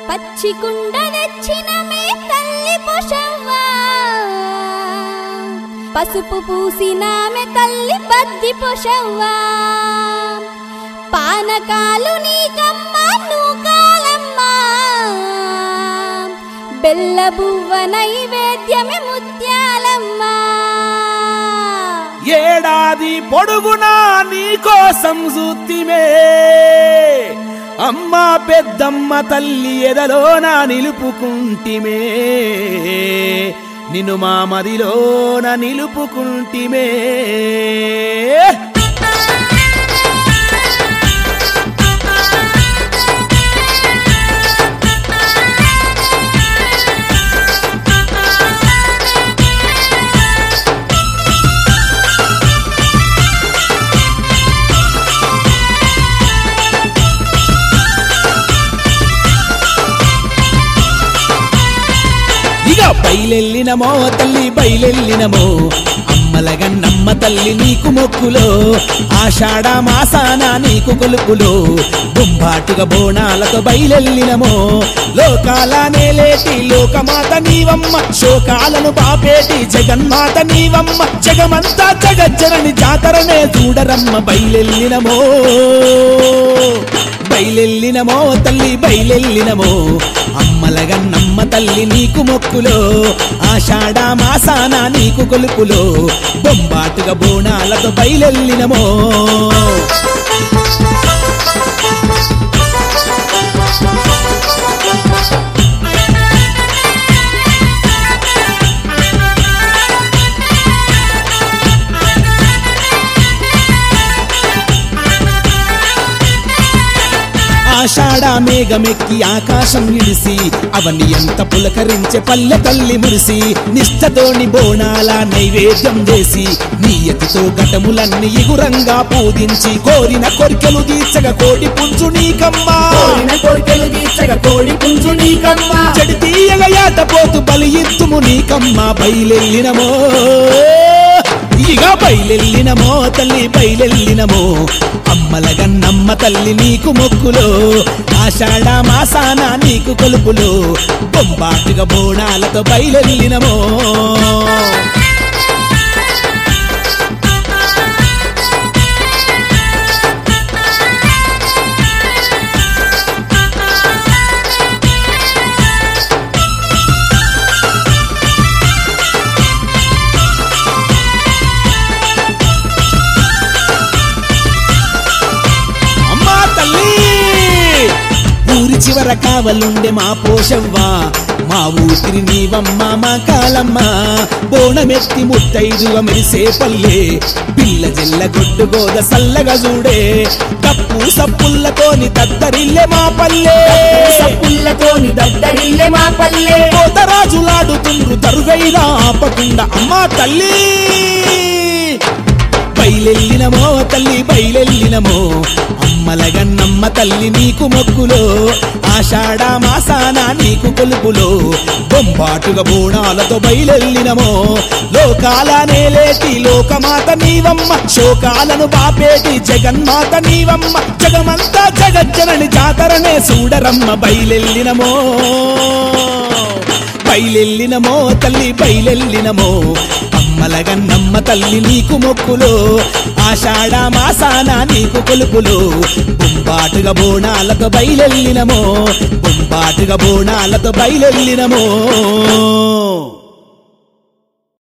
పచ్చి కుండ తెచ్చిన మే తల్లి పొషవ్వా పసుపు పూసిన మే తల్లి బద్ది పొషవ్వా పానకాలు నీకమ్మ నూకాలమ్మా బెల్ల బువ్వ నైవేద్యమే ముత్యాలమ్మా ఏడాది పొడుగునా నీకోసం సూత్తిమే అమ్మ పెద్దమ్మ తల్లి ఎదలోన నిలుపుకుంటిమే నిన్ను మా మదిలోన నిలుపుకుంటిమే ఇక బయలెల్లినమో తల్లి బయలెల్లినమో అమ్మలగన్నమ్మ తల్లి నీకు మొక్కులో ఆషాఢ మాసాన నీకు కొలుపులో బొంబాటుగా బోనాలతో బయలెల్లినమో లోకాల నేలేటి లోకమాత నీవమ్మ శోకాలను బాపేటి జగన్మాత నీవమ్మ జగమంతా జగజ్జనని జాతరనే చూడరమ్మ బయలెల్లినమో బయలెల్లినమో తల్లి బయలెల్లినమో అమ్మలగన్నమ్మ తల్లి నీకు మొక్కులో ఆషాఢ మాసాన నీకు కొలుపులో బొంబాటుగా బోనాలతో బయలెల్లినమో ఆషాఢ మేఘమెక్కి ఆకాశం ఇడిసి అవని ఎంత పులకరించే పల్లె తల్లి మురిసి నిష్టతోని బోనాల నైవేద్యం చేసి నీయతితో ఘటములన్నీ ఇగురంగా పూజించి కోరిన కోరికలు తీర్చగా కోడి పుంజు నీకమ్మా కోరిన కోరికలు తీర్చగ కోడి పుంజు నీకమ్మా చెడి తీయగా ఏట పోతు బలి ఇత్తుము నీకమ్మా బయలెల్లినమో ఇక బయలెల్లినమో తల్లి బయలెల్లినమో అమ్మలగన్నమ్మ తల్లి నీకు మొక్కులో ఆషాఢ మాసాన నీకు కొలుపులో బొంబాటుగా బోనాలతో బయలెల్లినమో అమ్మా తల్లి ఊరి చివర కావలుండే మా పోషవ్వా మా ఊపిరి నీవమ్మ మా కాలమ్మ బోనమెత్తి ముత్తైదువ మెరిసే పల్లె పిల్ల జల్ల గొడ్డు గోద సల్లగా చూడే తప్పు సప్పుల్లతోని తద్దరిల్లే మా పల్లె సప్పుల్లతోని దద్దరిల్లే మా పల్లె కోతరాజులాడుతుండ్రు తరుగైనా ఆపకుండా అమ్మా తల్లి బయలెల్లినమో తల్లి బయలెల్లినమో అమ్మలగన్నమ్మ తల్లి నీకు మొక్కులో ఆషాఢ మాసాన నీకు కొలుపులో బొంబాటుగా బోనాలతో బయలెల్లినమో లోకాల నేలేటి లోకమాత నీవమ్మ శోకాలను బాపేటి జగన్మాత నీవమ్మ జగమంతా జగజ్జనని జాతరనే చూడరమ్మ బయలెల్లినమో బయలెల్లినమో తల్లి బయలెల్లినమో అమ్మలగన్నమ్మ తల్లి నీకు మొక్కులో ఆషాఢ మాసాన నీకు కొలుపులో బొంబాటుగా బోనాలతో బయలెల్లినమో బొంబాటుగా బోనాలతో బయలెల్లినమో